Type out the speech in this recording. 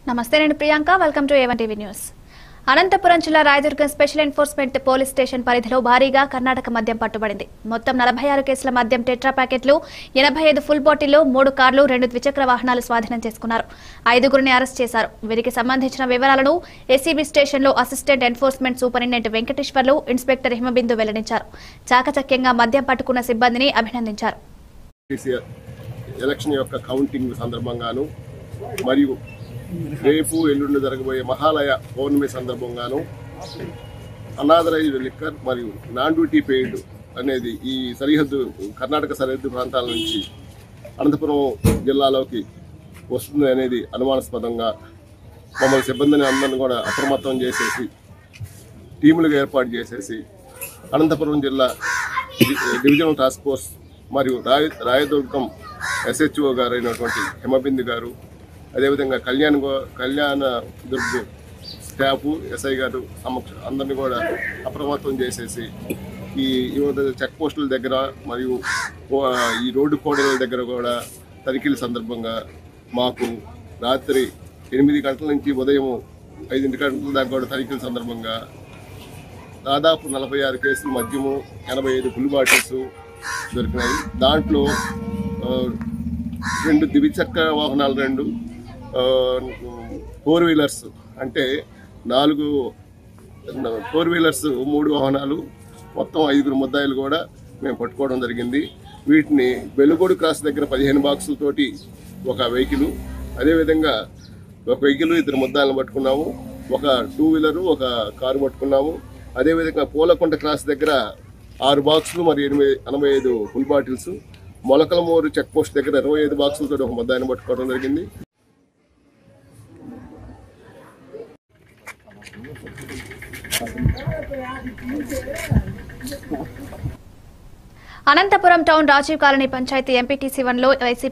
నమస్తే నేను Priyanka welcome to A one TV news Anantapuram జిల్లా Rayadurgam special enforcement police station పరిధిలో భారీగా కర్ణాటక మద్యం పట్టుబడింది మొత్తం నలభై ఆరు కేసుల మద్యం టెట్రా ప్యాకెట్లు ఎనభై ఐదు ఫుల్ బాటిళ్లు మూడు కార్లు రెండు ద్విచక్ర వాహనాలు స్వాధీనం చేసుకున్నారు ఐదుగురిని అరెస్ట్ చేశారు వీరికి సంబంధించిన వివరాలను ఎస్సీబీ స్టేషన్లో assistant enforcement superintendent Venkateswarlu inspector Himabindu వెల్లడించారు చాకచక్యంగా మద్యం పట్టుకున్న సిబ్బందిని అభినందించారు కేసీఆర్ ఎలక్షన్ యొక్క కౌంటింగ్ సందర్భంగాను మరియు రేపు ఎల్లుండి జరగబోయే మహాలయ పౌర్ణమి సందర్భంగాను అనాథరైజ్డ్ లిక్కర్ మరియు నాన్ డ్యూటీ పెయిడ్ అనేది ఈ సరిహద్దు కర్ణాటక సరిహద్దు ప్రాంతాల నుంచి అనంతపురం జిల్లాలోకి వస్తుంది అనేది అనుమానాస్పదంగా మమ్మల్ని సిబ్బందిని అందరిని కూడా అప్రమత్తం చేసేసి టీములుగా ఏర్పాటు చేసేసి అనంతపురం జిల్లా డి- డివిజనల్ టాస్క్ ఫోర్స్ మరియు రాయ రాయదుర్గం ఎస్హెచ్ఓ గారు అయినటువంటి హిమబిందు గారు అదేవిధంగా కళ్యాణ్ గో- కళ్యాణ దుర్గ్ స్టాఫ్ ఎస్ఐ గారు సమక్ష అందరినీ కూడా అప్రమత్తం చేసేసి ఈ ఈ చెక్ పోస్టుల దగ్గర మరియు ఓ- ఈ రోడ్డు కోడల దగ్గర కూడా తనిఖీల సందర్భంగా మాకు రాత్రి ఎనిమిది గంటల నుంచి ఉదయం ఐదింటి గంటల దాకా కూడా తనిఖీల సందర్భంగా దాదాపు నలభై ఆరు కేసులు మద్యము ఎనభై ఐదు ఫుల్ బాటిల్స్ దొరికినాయి దాంట్లో ఆ, రెండు ద్విచక్ర వాహనాలు రెండు ఫోర్ వీలర్స్ అంటే నాలుగు ఫోర్ వీలర్స్ మూడు వాహనాలు మొత్తం ఐదుగురు ముద్దాయిలు కూడా మేము పట్టుకోవడం జరిగింది వీటిని వెలుగోడు క్రాస్ దగ్గర పదిహేను బాక్సులతోటి ఒక వెహికల్ అదేవిధంగా ఒక వెహికల్ ఇద్దరు ముద్దాయిలను పట్టుకున్నాము ఒక టూ వీలరు ఒక కారు పట్టుకున్నాము అదేవిధంగా పూలకొండ క్రాస్ దగ్గర ఆరు బాక్సులు మరియు ఎనిమిది ఎనభై ఐదు full bottles Molakalmuru check post దగ్గర ఇరవై ఐదు బాక్సులతో ఒక ముద్దాయిని పట్టుకోవడం జరిగింది Anantapuram town Rajiv colony panchayat MPTC వన్లో వైసీపీ